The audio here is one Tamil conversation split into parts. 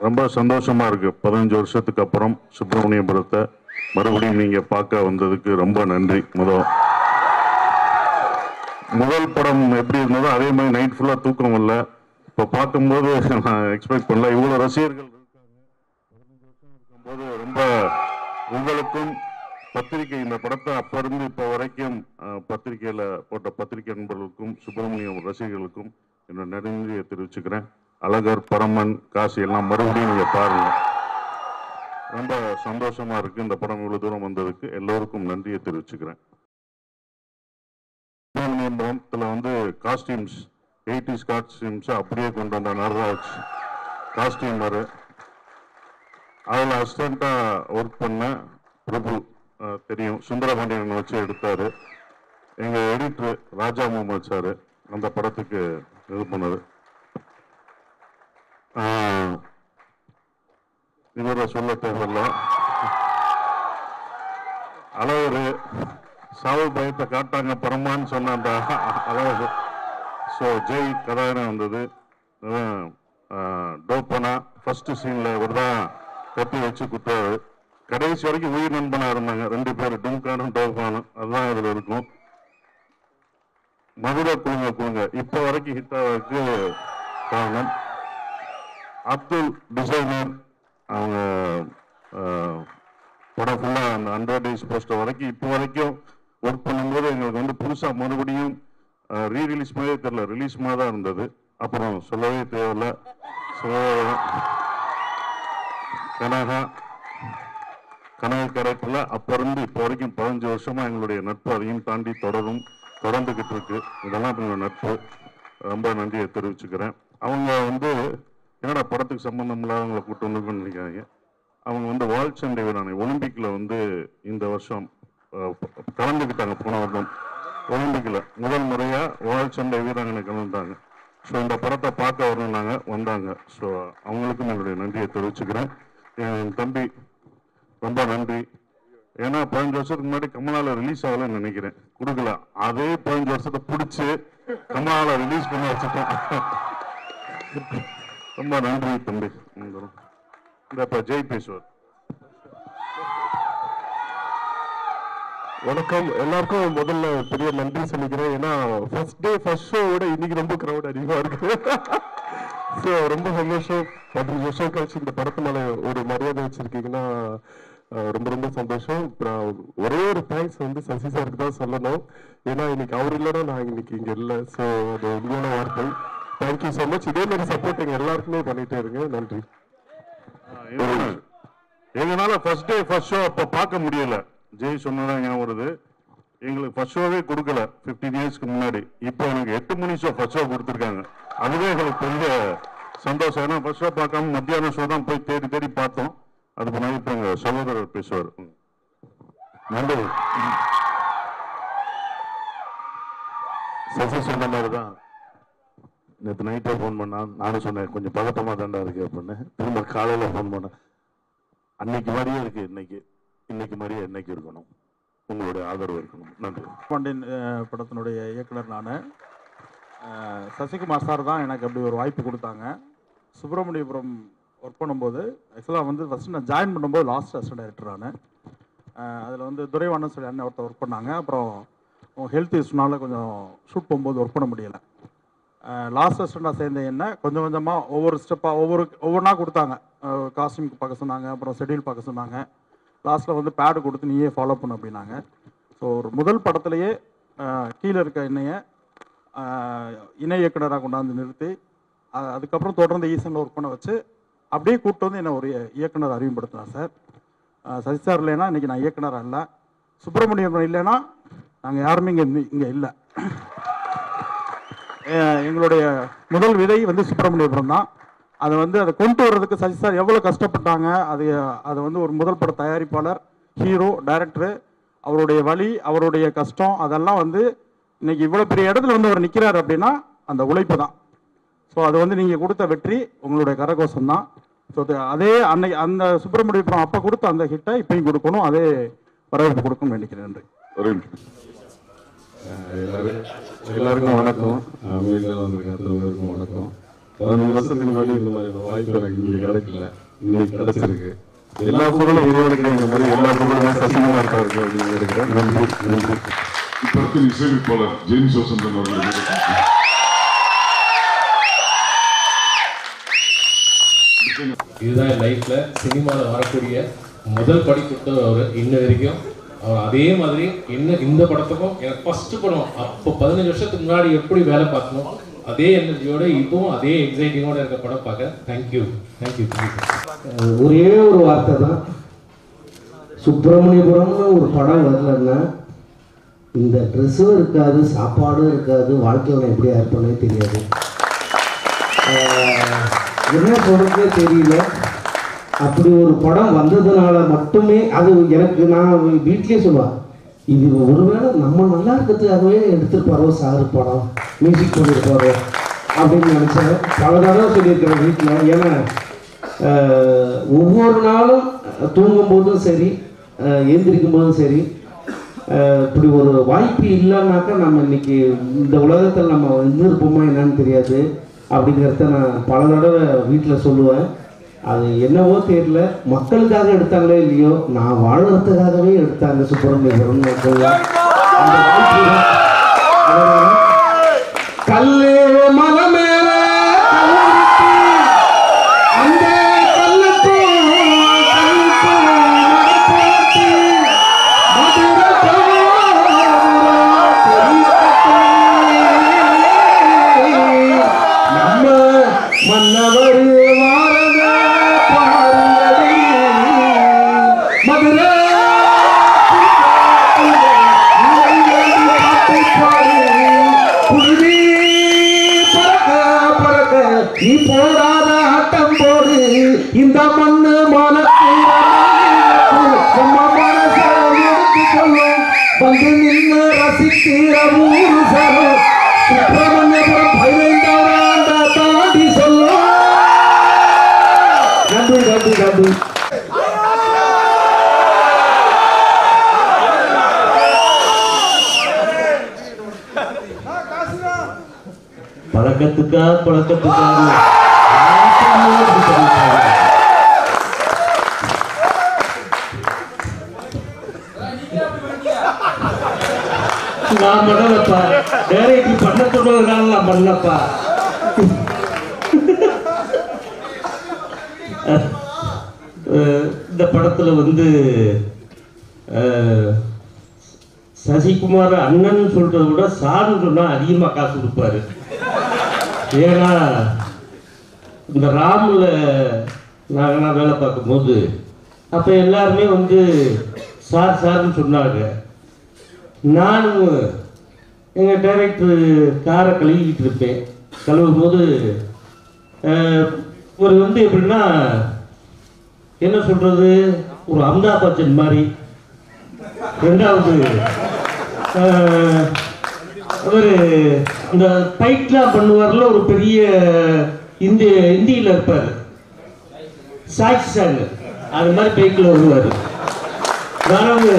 ரொம்ப சந்தோஷமா இருக்கு பதினஞ்சு வருஷத்துக்கு அப்புறம் சுப்பிரமணியபுரத்தை மறுபடியும் நீங்க பார்க்க வந்ததுக்கு ரொம்ப நன்றி முதல் முதல் படம் எப்படி இருந்ததோ அதே மாதிரி நைட் ஃபுல்லா தூக்கம் இல்ல இப்போ பார்க்கும்போது நான் எக்ஸ்பெக்ட் பண்ணல இவ்வளவு ரசிகர்கள் இருக்காங்க பதினஞ்சு வருஷம் இருக்கும்போது ரொம்ப உங்களுக்கும் பத்திரிகை இந்த படத்தை அப்ப இருந்து இப்போ வரைக்கும் அஹ், பத்திரிகையில போட்ட பத்திரிகை நண்பர்களுக்கும் சுப்பிரமணியம் ரசிகர்களுக்கும் என்னோட நன்றியை தெரிவிச்சுக்கிறேன் அழகர் பரமன் காசி எல்லாம் மறுபடியும் நீங்க பாருங்க ரொம்ப சந்தோஷமா இருக்கு இந்த படம் இவ்வளவு தூரம் வந்ததுக்கு எல்லோருக்கும் நன்றியை தெரிவிச்சுக்கிறேன் சுப்பிரமணியம் படத்துல வந்து காஸ்டியூம்ஸ் எயிட்டிஸ் காஸ்டியூம்ஸ் அப்படியே கொண்டு வந்த நடராஜ் காஸ்டியூமரு அதில் அசிஸ்டண்ட்டாக ஒர்க் பண்ண பிரபு அஹ், தெரியும் சுந்தரபாண்டியன் வச்சு எடுத்தாரு எங்கள் எடிட்டர் ராஜா முகமது சார் அந்த படத்துக்கு இது பண்ணது ஆஹ், இவரை சொல்ல தேவையில்ல அழகரு சாவு பயத்தை காட்டாங்க பரமான்னு சொன்ன அந்த அழகு ஸோ ஜெய் கதாநாயகன் வந்தது டோப்பனா ஃபர்ஸ்ட் சீன்ல இவர் தான் கத்தி வச்சு குத்தாரு கடைசி வரைக்கும் உயிர் நண்பனா இருந்தாங்க ரெண்டு பேர் டிம்கானும் டோப்பானும் அதுதான் இதுல இருக்கும் மதுரை குழுங்க குழுங்க இப்போ வரைக்கும் ஹிட் ஆகிறதுக்கு காரணம் அப்துல் டிசைனர் அவங்க ஆஹ், படம் ஃபுல்லாக அந்த ஹண்ட்ரட் டேஸ் போஸ்டர் வரைக்கும் இப்போ வரைக்கும் ஒர்க் பண்ணும்போது எங்களுக்கு வந்து புதுசாக மறுபடியும் ரீ ரிலீஸ் மாதிரியே தெரியல ரிலீஸ் மாதிரி தான் இருந்தது அப்புறம் சொல்லவே தேவையில்ல ஸோ கனகா கனவு கேரக்டர்ல அப்ப இருந்து இப்போ வரைக்கும் பதினஞ்சு வருஷமா எங்களுடைய நட்பு அதையும் தாண்டி தொடரும் தொடர்ந்துகிட்டு இருக்கு இதெல்லாம் எங்களோட நட்பு ரொம்ப நன்றியை தெரிவிச்சுக்கிறேன் அவங்க வந்து என்னடா படத்துக்கு சம்பந்தம் இல்லாதவங்களை கூட்டு வந்துருக்குன்னு நினைக்காங்க அவங்க வந்து வால் சண்டை வீராணை ஒலிம்பிக்ல வந்து இந்த வருஷம் அஹ், கலந்துக்கிட்டாங்க போன வருடம் ஒலிம்பிக்ல முதல் முறையா வால் சண்டை வீராங்கனை கலந்துட்டாங்க ஸோ இந்த படத்தை பார்க்க வரணும்னாங்க வந்தாங்க ஸோ அவங்களுக்கும் என்னுடைய நன்றியை தெரிவிச்சுக்கிறேன் என் தம்பி ரொம்ப நன்றி ஏன்னா பதினஞ்சு வருஷத்துக்கு முன்னாடி கமலால ரிலீஸ் ஆகலன்னு நினைக்கிறேன் கொடுக்கல அதே பதினஞ்சு வருஷத்தை பிடிச்சி கமலால ரிலீஸ் பண்ண வச்சுட்டோம் ரொம்ப நன்றி தம்பி இந்த இப்ப ஜெய் பேசுவார் வணக்கம் எல்லாருக்கும் முதல்ல பெரிய நன்றி சொல்லிக்கிறேன் ஏன்னா ஃபர்ஸ்ட் டே ஃபர்ஸ்ட் ஷோவோட இன்னைக்கு ரொம்ப க்ரௌட் அதிகமாக இருக்கு ஸோ ரொம்ப சந்தோஷம் பதினஞ்சு வருஷம் கழிச்சு இந்த படத்து மேலே ஒரு மரியாதை வச்சிருக்கீங்கன்னா அஹ், ரொம்ப ரொம்ப சந்தோஷம் அப்புறம் ஒரே ஒரு தேங்க்ஸ் வந்து சசி சாருக்கு தான் சொல்லணும் ஏன்னா இன்னைக்கு அவர் இல்லைன்னா நான் இன்னைக்கு இங்கே இல்லை ஸோ அது உண்மையான வார்த்தை தேங்க்யூ ஸோ மச் இதே மாதிரி சப்போர்ட் எங்கள் எல்லாருக்குமே பண்ணிட்டே இருங்க நன்றி எங்களால ஃபர்ஸ்ட் டே ஃபர்ஸ்ட் ஷோ அப்ப பார்க்க முடியல ஜெய் சொன்னதான் ஞாபகம் வருது எங்களுக்கு ஃபர்ஸ்ட் ஷோவே கொடுக்கல 15 இயர்ஸ்க்கு முன்னாடி இப்போ எனக்கு எட்டு மணி ஷோ ஃபர்ஸ்ட் ஷோ கொடுத்துருக்காங்க அதுவே எங்களுக்கு பெரிய சந்தோஷம் ஏன்னா ஃபர்ஸ்ட் ஷோ பார்க்காம மத்தியான ஷோ தான் போய் தேடி தேடி பார்த்தோம் அது முன்னாடி இப்போ எங்க சகோதரர் பேசுவார் ம். நன்றி சசி சொன்ன மாதிரி தான் நேற்று நைட்டே ஃபோன் பண்ணான் நானும் சொன்னேன் கொஞ்சம் பதட்டமாக தாண்டா இருக்கு அப்படின்னு திரும்ப காலையில் ஃபோன் பண்ணேன் அன்னைக்கு மாதிரியே இருக்கு இன்னைக்கு இன்னைக்கு மாதிரியே இன்னைக்கு இருக்கணும் உங்களுடைய ஆதரவு இருக்கணும் நன்றி பாண்டியன் அஹ், படத்தினுடைய இயக்குனர் நான் சசிகுமார் சார் தான் எனக்கு அப்படி ஒரு வாய்ப்பு கொடுத்தாங்க சுப்பிரமணியபுரம் ஒர்க் பண்ணும்போது ஆக்சுவலாக வந்து ஃபஸ்ட்டு நான் ஜாயின் பண்ணும்போது லாஸ்ட் அசிஸ்டன்ட் டைரக்டர் நான் அதில் வந்து துரைவாணன் சொல்லி அண்ணன் ஒருத்தர் ஒர்க் பண்ணாங்க அப்புறம் ஹெல்த் இஷ்யூனால கொஞ்சம் ஷூட் போகும்போது ஒர்க் பண்ண முடியலை லாஸ்ட் அசிஸ்டண்டாக சேர்ந்த என்ன கொஞ்சம் கொஞ்சமாக ஒவ்வொரு ஸ்டெப்பாக ஒவ்வொரு ஒவ்வொன்றா கொடுத்தாங்க காஸ்டியூம்க்கு பார்க்க சொன்னாங்க அப்புறம் ஷெட்யூல் பார்க்க சொன்னாங்க லாஸ்ட்டில் வந்து பேடு கொடுத்து நீயே ஃபாலோ பண்ணு அப்படின்னாங்க ஸோ ஒரு முதல் படத்துலையே அஹ், கீழே இருக்க என்னைய அஹ், இணை இயக்குனராக கொண்டாந்து நிறுத்தி அஹ், அதுக்கப்புறம் தொடர்ந்து ஈசனில் ஒர்க் பண்ண வச்சு அப்படியே கூப்பிட்டு வந்து என்னை ஒரு இயக்குனர் அறிமுகப்படுத்தினார் சார் அஹ், சசி சார் இல்லைன்னா இன்றைக்கி நான் இயக்குனராக இல்லை சுப்பிரமணியம் இல்லைன்னா நாங்கள் யாருமே இங்கே இங்கே இல்லை அஹ் எங்களுடைய முதல் விதை வந்து சுப்பிரமணியபுரம் தான் அதை வந்து அதை கொண்டு வர்றதுக்கு சசி சார் எவ்வளோ கஷ்டப்பட்டாங்க அது அதை வந்து ஒரு முதல் பட தயாரிப்பாளர் ஹீரோ டைரக்டரு அவருடைய வழி அவருடைய கஷ்டம் அதெல்லாம் வந்து இன்னைக்கு இவ்வளோ பெரிய இடத்துல வந்து அவர் நிற்கிறார் அப்படின்னா அந்த உழைப்பு தான் ஸோ அது வந்து நீங்கள் கொடுத்த வெற்றி உங்களுடைய கரகோஷம் தான் ஸோ அதே அன்னை அந்த சுப்பிரமணியபுரம் அப்போ கொடுத்த அந்த ஹிட்டை இப்பயும் கொடுக்கணும் அதே வரவேற்பு கொடுக்கணும்னு நினைக்கிறேன் நன்றி ஒரு எல்லாருக்கும் வணக்கம் வீட்டில் வந்திருக்க அத்தனை பேருக்கும் வணக்கம் பதினஞ்சு வருஷத்துக்கு முன்னாடி இந்த மாதிரி ஒரு வாய்ப்பு எனக்கு இங்கே கிடைக்கல இன்னைக்கு கிடைச்சிருக்கு எல்லா பொருளும் இறைவனுக்கு இந்த மாதிரி எல்லா பொருளும் சசிகமா இருக்காரு அப்படின்னு இருக்கிறேன் நன்றி நன்றி இப்படத்தில் இசையமைப்பாளர் ஜெயின் சோசந்தன் அவர்களுக்கு இதுதான் என் லைஃப்ல சினிமாவில் வரக்கூடிய முதல் படி கொடுத்தவர் அவர் இன்ன வரைக்கும் அவர் அதே மாதிரி இன்னும் இந்த படத்துக்கும் எனக்கு ஃபர்ஸ்ட் படம் அப்போ பதினஞ்சு வருஷத்துக்கு முன்னாடி எப்படி வேலை பார்க்கணும் அதே எனர்ஜியோட இப்பவும் அதே எக்ஸைட்டிங்கோட இருக்க படம் பார்க்க தேங்க்யூ தேங்க்யூ தேங்க்யூ ஒரே ஒரு வார்த்தை தான் சுப்பிரமணியபுரம்னு ஒரு படம் வரலன்னா இந்த ட்ரெஸ்ஸும் இருக்காது சாப்பாடும் இருக்காது வாழ்க்கையில் நான் எப்படியா இருப்பேனே தெரியாது ஆஹ், என்ன சொல்றதுனே தெரியல அப்படி ஒரு படம் வந்ததுனால மட்டுமே அது எனக்கு நான் வீட்லயே சொல்லுவேன் இது ஒருவேளை நம்ம நல்லா இருக்கிறதுக்காகவே எடுத்திருப்பாரோ சாரு படம் மியூசிக் பண்ணியிருப்பாரோ அப்படின்னு நினச்சேன் பல தடவை சொல்லியிருக்கிறேன் வீட்டில் ஏன்னா ஆஹ், ஒவ்வொரு நாளும் தூங்கும் போதும் சரி ஆஹ், எந்திரிக்கும் போதும் சரி ஆஹ், இப்படி ஒரு வாய்ப்பு இல்லைன்னாக்கா நம்ம இன்னைக்கு இந்த உலகத்தில் நம்ம இருந்திருப்போமா என்னன்னு தெரியாது அப்படிங்கிறத நான் பல தடவை வீட்டில் சொல்லுவேன் அது என்னவோ தெரியல மக்களுக்காக எடுத்தாங்களோ இல்லையோ நான் வாழறதுக்காகவே எடுத்தாங்க சுப்பிரமணியபுரம் நான் சொல்லுவேன் அந்த வாய்ப்பு தான். அதனால கல்லு மலை மேல கல்லறுத்து, அந்த கல்லுக்கு கல்லுக்கு நடப்பாட்டு, மதுரை போராட்டத்தில் நம்ம மன்னவர் வாரத பாருங்கடி மதுரை புழுதி பறக்க பறக்க நீ போடாத ஆட்டம் போடு இந்த மண்ணு மனக்கு நம்ம மனசை எடுத்து சொல்லும் வந்து நின்று ரசிக்கிற ஊரு சரம் சுப்பிரமணியபுரம் பதினைந்தாம் ஆண்டா தாண்டி சொல்லும் நன்றி நன்றி நன்றி பழக்கத்துக்கா பழக்கத்துக்கா நான் பண்ணலப்பா டைரக்ட் பண்ண சொன்னதுனால நான் பண்ணலப்பா அஹ் இந்த படத்துல வந்து அஹ், சசிகுமார் அண்ணன் சொல்றதை விட சார்னு சொன்னா அதிகமா காசு கொடுப்பாரு ஏன்னா இந்த ராமில் நாங்களாம் வேலை பார்க்கும்போது அப்போ எல்லாருமே வந்து சார் சார்னு சொன்னாங்க நானும் எங்கள் டைரக்டர் காரை கழுவிக்கிட்டு இருப்பேன் கழுவும் போது அஹ், ஒரு வந்து எப்படின்னா என்ன சொல்கிறது ஒரு அமிதாப் பச்சன் மாதிரி ரெண்டாவது அவர் இந்த ஃபைட்லாம் பண்ணுவார்ல ஒரு பெரிய இந்திய இந்தியில் இருப்பார் சாட்சி சாங் அது மாதிரி பைக்கில் வருவார் நானும்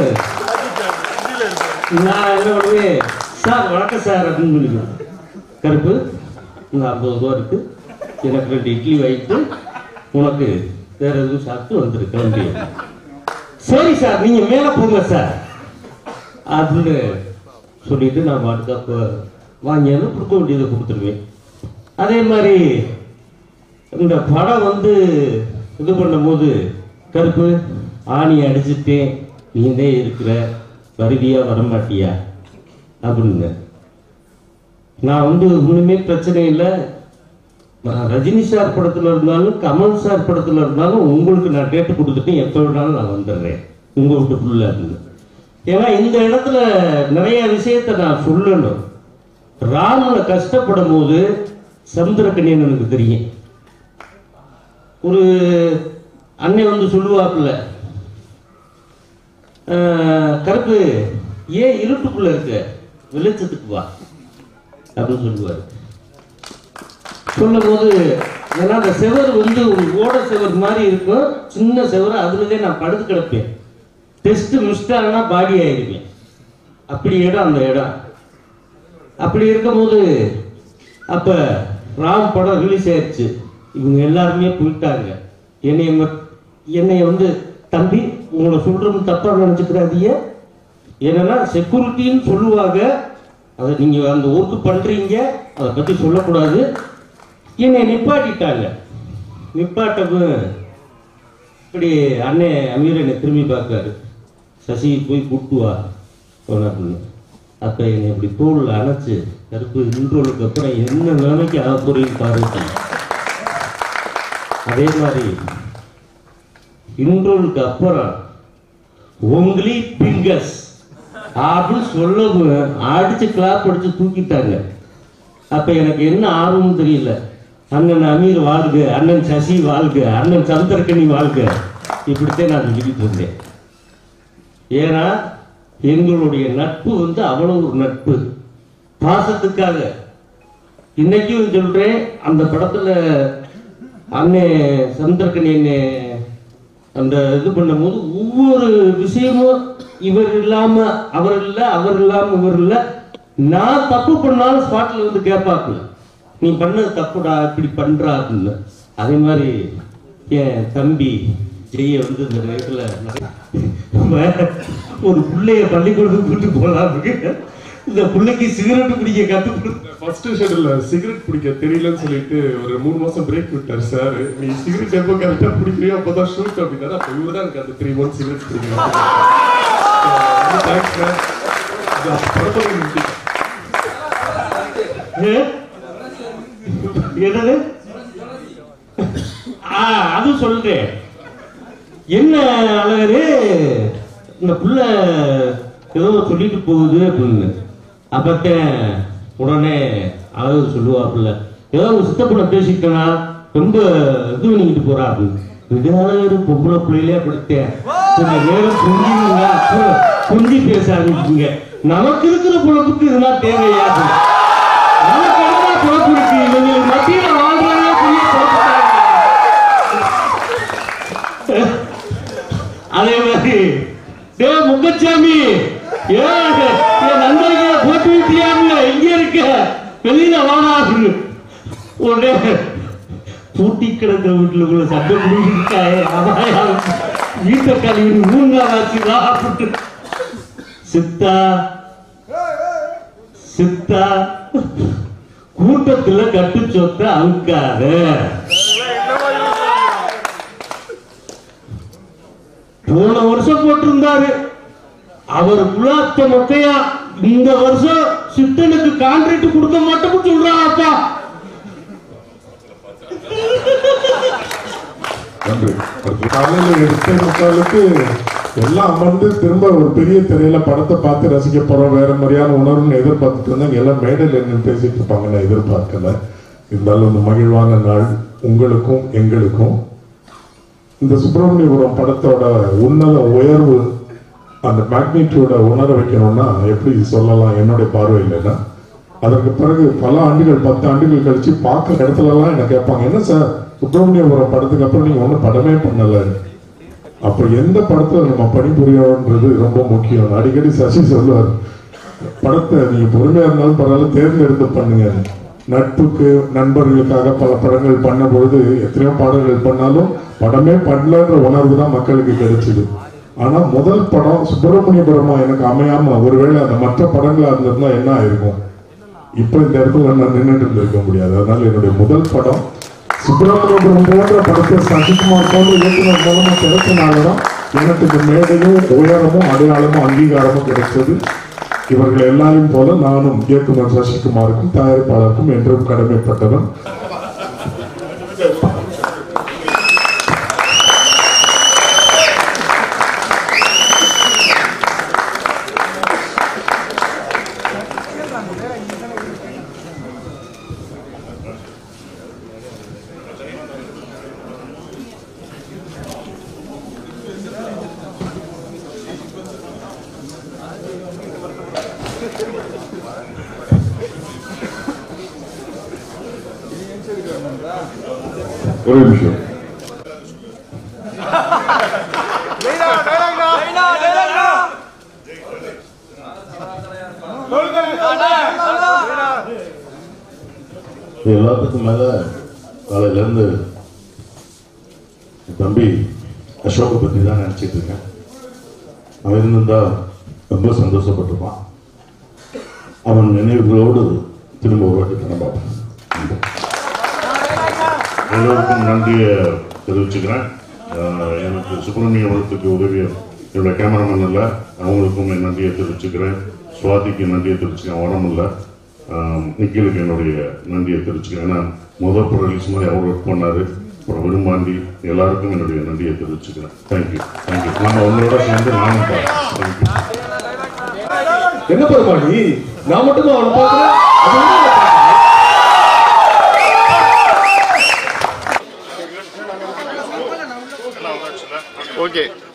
நான் என்ன பண்ணுவேன் சார் வணக்கம் சார் அப்படின்னு சொல்லிக்குவேன் கருப்பு இங்கே ஐம்பது ரூபா இருக்கு எனக்கு ரெண்டு இட்லி வைத்து உனக்கு வேற எதுவும் சாப்பிட்டு வந்துரு கிளம்பி சரி சார் நீங்க மேல போங்க சார் அப்படின்னு சொல்லிட்டு நான் பாட்டுக்கு அப்போ வாங்கியாலும் கொடுக்க வேண்டியதை கொடுத்துருவேன் அதே மாதிரி இந்த படம் வந்து இது பண்ணும்போது கருப்பு ஆணி அடிச்சுட்டேன் நீந்தே இருக்கிற வருவியா வரமாட்டியா அப்படிங்க நான் வந்து ஒண்ணுமே பிரச்சனை இல்லை நான் ரஜினி சார் படத்துல இருந்தாலும் கமல் சார் படத்துல இருந்தாலும் உங்களுக்கு நான் டேட்டு கொடுத்துட்டு எப்போ வேணாலும் நான் வந்துடுறேன் உங்க வீட்டுக்குள்ள இருந்து ஏன்னா இந்த இடத்துல நிறைய விஷயத்த நான் சொல்லணும் ராமனை கஷ்டப்படும் போது சந்திரகன்யன் எனக்கு தெரியும் ஒரு அண்ணன் வந்து சொல்லுவாப்புல "ஆஹ், கருப்பு ஏன் இருட்டுக்குள்ள இருக்க வெளிச்சத்துக்கு வா அப்படின்னு சொல்லுவாரு சொல்லும்போது ஏன்னா அந்த செவர் வந்து ஒரு ஓட செவர் மாதிரி இருக்கும் சின்ன செவர் அதுலதே நான் படுத்து கிடப்பேன் டெஸ்ட் மிஸ்டாகனா பாடி ஆயிருவேன் அப்படி இடம் அந்த இடம் அப்படி இருக்கும்போது அப்ப ராம் படம் ரிலீஸ் ஆயிடுச்சு இவங்க எல்லாருமே போயிட்டாங்க என்னைய மட்- என்னைய வந்து தம்பி உங்களை சொல்றது தப்பா நினைச்சுக்கிறாதீங்க என்னன்னா செக்யூரிட்டின்னு சொல்லுவாங்க அதை நீங்க அந்த ஒர்க்கு பண்றீங்க அதை பத்தி சொல்லக்கூடாது என்னை நிப்பாட்டிட்டாங்க நிப்பாட்டவும் இப்படி அண்ணே அமீர் என்னை திரும்பி பார்க்காரு சசி போய் கூட்டு வா அப்படின்னு அப்ப என்னை இப்படி தோல்ல அணைச்சு கருப்பு இன்றோலுக்கு அப்புறம் என்ன நிலைமைக்கு ஆக போறீங்க பாருங்க அதே மாதிரி இன்றோலுக்கு அப்புறம் உங்களி பிங்கஸ் அப்படின்னு சொல்லவும் அடிச்சு கிளாப் அடிச்சு தூக்கிட்டாங்க அப்ப எனக்கு என்ன ஆர்வம் தெரியல அண்ணன் அமீர் வாழ்க அண்ணன் சசி வாழ்க அண்ணன் சந்திரகனி வாழ்க இப்படித்தான் நான் சொல்லிக்கிட்டு இருந்தேன் ஏன்னா எங்களுடைய நட்பு வந்து அவ்வளவு ஒரு நட்பு பாசத்துக்காக இன்னைக்கும் சொல்றேன் அந்த படத்துல அண்ணே சந்திரகனி அண்ணே அந்த இது பண்ணும்போது ஒவ்வொரு விஷயமும் இவர் இல்லாம அவர் இல்ல அவர் இல்லாம இவர் இல்ல நான் தப்பு பண்ணாலும் ஸ்பாட்ல வந்து கேட்பாப்புல நீ பண்ணது தப்புடா இப்படி பண்றா அப்படின்னு அதே மாதிரி என் தம்பி ஜெய வந்து இந்த நேரத்துல நிறைய- ஒரு பிள்ளைய பள்ளிக்கூடத்துக்கு கூட்டு போலாம் இந்த பிள்ளைக்கு சிகரெட் குடிக்க கத்து கொடுத்து ஃபர்ஸ்ட் ஷெட்யூல்ல சிகரெட் பிடிக்க தெரியலன்னு சொல்லிட்டு ஒரு மூணு மாசம் பிரேக் விட்டார் சார் நீ சிகரெட் எப்போ கரெக்டா பிடிக்கிறியோ அப்பதான் ஷூட் அப்படின்னாரு அப்ப இவரு தான் எனக்கு அந்த த்ரீ மந்த்ஸ் சிகரெட் பிடிக்கணும் தேங்க்ஸ் சார் படத்துல நிறுத்தி ஏ? என்னது ஆ, அது சொல்றேன் என்ன அழகரு இந்த புள்ள ஏதோ சொல்லிட்டு போகுது அப்படின்னு அப்பத்தான் உடனே அழகு சொல்லுவாப்புல ஏதோ ஒரு சித்தப்பட பேசிட்டனா ரொம்ப இது பண்ணிக்கிட்டு போறா அப்படின்னு விடாத பொம்பளை பிள்ளையிலே படுத்தேன் சில நேரம் புரிஞ்சுங்க அப்புறம் புரிஞ்சு பேச ஆரம்பிச்சுங்க நமக்கு இருக்கிற பொழப்புக்கு இதெல்லாம் தேவையா அப்படின்னு. நமக்கு என்ன பொழப்பு இருக்கு இவங்களுக்கு மத்தியில வாழ்றாங்க புரிய அதே மாதிரி டே முக்கச்சாமி ஏ என் நண்பர்களை போட்டு விட்டியாமல எங்க இருக்க வெளியில வாடா அப்படின்னு. உடனே பூட்டி கிடக்கிற வீட்டுல சண்டை பிடிச்சிருக்காயே அதான் வீட்டை கழுவி மூணு ஆச்சு வா அப்படின்னு. சித்தா சித்தா கூட்டத்துல கட்டு சொத்த அழுக்காத போன வருஷம் போட்டிருந்தாரு அவர் குலாத்த மொக்கையா இந்த வருஷம் சித்தனுக்கு கான்ட்ராக்ட் கொடுக்க மாட்டோம்னு சொல்றான் அப்பா நன்றி காலையில எட்டு முக்காலுக்கு எல்லாம் அமர்ந்து திரும்ப ஒரு பெரிய திரையில படத்தை பார்த்து ரசிக்க போறோம் வேற மாதிரியான உணர்வுன்னு எதிர்பார்த்துட்டு இருந்தாங்க எல்லாம் மேடையில் என்ன பேசிட்டு இருப்பாங்க நான் எதிர்பார்க்கல இருந்தாலும் இந்த மகிழ்வான நாள் உங்களுக்கும் எங்களுக்கும் இந்த சுப்பிரமணியபுரம் படத்தோட உன்னத உயர்வு அந்த மேக்னிடியூட உணர வைக்கணும்னா எப்படி சொல்லலாம் என்னுடைய பார்வையில்னா அதற்கு பிறகு பல ஆண்டுகள் பத்து ஆண்டுகள் கழிச்சு பார்க்குற இடத்துலலாம் என்ன கேட்பாங்க என்ன சார் சுப்பிரமணியபுரம் படத்துக்கு அப்புறம் நீங்க ஒன்றும் படமே பண்ணல அப்போ எந்த படத்துல நம்ம பணிபுரியணுன்றது ரொம்ப முக்கியம் அடிக்கடி சசி சொல்லுவார் படத்தை நீங்க பொறுமையா இருந்தாலும் பரவாயில்ல தேர்ந்தெடுத்து பண்ணுங்க நட்புக்கு நண்பர்களுக்காக பல படங்கள் பண்ண பொழுது எத்தனையோ பாடல்கள் பண்ணாலும் படமே பண்ணலன்ற உணர்வு தான் மக்களுக்கு கிடைச்சது ஆனா முதல் படம் சுப்பிரமணியபுரமா எனக்கு அமையாம ஒருவேளை அந்த மற்ற படங்களா இருந்திருந்தா என்ன ஆயிருக்கும் இப்ப இந்த இடத்துல நான் நின்றுட்டு இருந்திருக்க முடியாது அதனால என்னுடைய முதல் படம் சுப்பிரமணியபுரம் போன்ற படத்தை சசிகுமார் போன்ற இயக்குனர் மூலமா கிடைச்சனாலதான் எனக்கு இந்த மேடையும் உயரமும் அடையாளமும் அங்கீகாரமும் கிடைச்சது இவர்கள் எல்லாரையும் போல நானும் இயக்குனர் சசிகுமாருக்கும் தயாரிப்பாளருக்கும் என்றும் கடமைப்பட்டவன் ஒரே நிமிஷம் எல்லாத்துக்கும் மேல காலையில இருந்து என் தம்பி அசோகை பத்தி தான் நினைச்சிட்டு இருக்கேன் அவன் இருந்திருந்தா ரொம்ப சந்தோஷப்பட்டிருப்பான் அவன் நினைவுகளோடு திரும்ப ஒரு வாட்டி படம் பார்ப்பேன் எல்லோருக்கும் நன்றியை தெரிவிச்சுக்கிறேன் ஆஹ் எனக்கு சுப்பிரமணிய வளத்துக்கு உதவிய என்னோட கேமராமேன் இல்லை அவங்களுக்கும் என் நன்றியை தெரிவிச்சுக்கிறேன் சுவாதிக்கு நன்றியை தெரிவிச்சுக்கிறேன் உடம்பு இல்லை நிக்கிலுக்கு என்னுடைய நன்றியை தெரிவிச்சுக்கிறேன் ஏன்னா முதல் ரிலீஸ் மாதிரி அவர் ஒர்க் பண்ணாரு அப்புறம் விரும்பாண்டி எல்லாருக்கும் என்னுடைய நன்றியை தெரிவிச்சுக்கிறேன் தேங்க்யூ தேங்க்யூ நம்ம உங்களோட சேர்ந்து நானும் பார்க்கறேன் தேங்க்யூ என்ன பெருமாடி நான் மட்டும் அவனை பார்க்கிறேன் அது என்ன பார்க்கிறேன்? ஓகே